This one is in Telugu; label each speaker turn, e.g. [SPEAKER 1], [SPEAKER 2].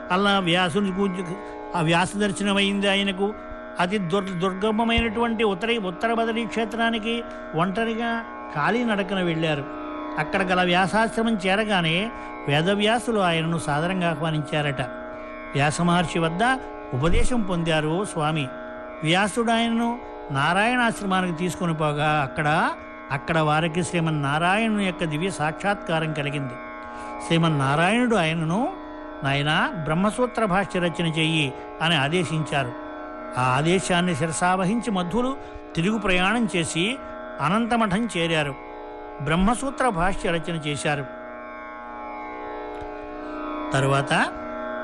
[SPEAKER 1] అలా వ్యాసుని పూజ ఆ వ్యాస దర్శనమైంది ఆయనకు అతి దుర్ దుర్గమమైనటువంటి ఉత్తర ఉత్తర బదరీ క్షేత్రానికి ఒంటరిగా ఖాళీ నడకన వెళ్ళారు అక్కడ గల వ్యాసాశ్రమం చేరగానే వేదవ్యాసులు ఆయనను సాదరంగా ఆహ్వానించారట వ్యాస మహర్షి వద్ద ఉపదేశం పొందారు స్వామి వ్యాసుడు ఆయనను నారాయణాశ్రమానికి తీసుకొని పోగా అక్కడ అక్కడ వారికి శ్రీమన్నారాయణుని యొక్క దివ్య సాక్షాత్కారం కలిగింది శ్రీమన్నారాయణుడు ఆయనను నాయన బ్రహ్మసూత్ర భాష్య రచన చెయ్యి అని ఆదేశించారు ఆ ఆదేశాన్ని శిరసావహించి మధ్వులు తిరుగు ప్రయాణం చేసి అనంతమఠం చేరారు బ్రహ్మసూత్ర భాష్య రచన చేశారు తరువాత